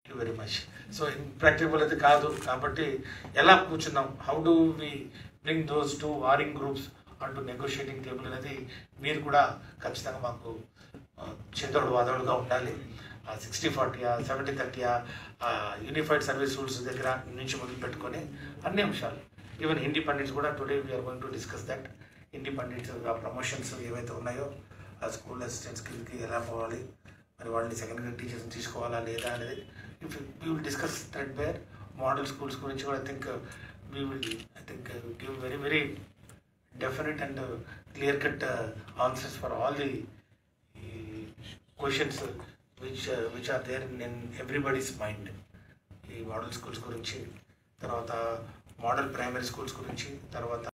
you very much so impractical అయితే కాదు కాబట్టి ఎలా కూర్చుందాం how do we bring those to warring groups అంటూ నెగోషియేటింగ్ టేబుల్ అనేది మీరు కూడా ఖచ్చితంగా మాకు చేదోడు వాదోడుగా ఉండాలి సిక్స్టీ ఫార్టీయా సెవెంటీ థర్టీయా యూనిఫైడ్ సర్వీస్ రూల్స్ దగ్గర నుంచి మొదలు పెట్టుకొని అన్ని అంశాలు ఈవెన్ హిందీ పండిట్స్ కూడా today we're going to discuss that Hindi pandits promotions ఏవైతే ఉన్నాయో ఆ స్కూల్ అసిస్టెంట్స్ కిందకి ఎలా పోవాలి మరి వాళ్ళని సెకండ్ గ్రేడ్ టీచర్స్ తీసుకోవాలా లేదా అనేది if we will discuss threadbare model schools గురించి కూడా I think we will I think give very very definite and clear cut answers for all the questions which which are there in everybody's mind ఈ model schools గురించి తర్వాత model primary schools గురించి తర్వాత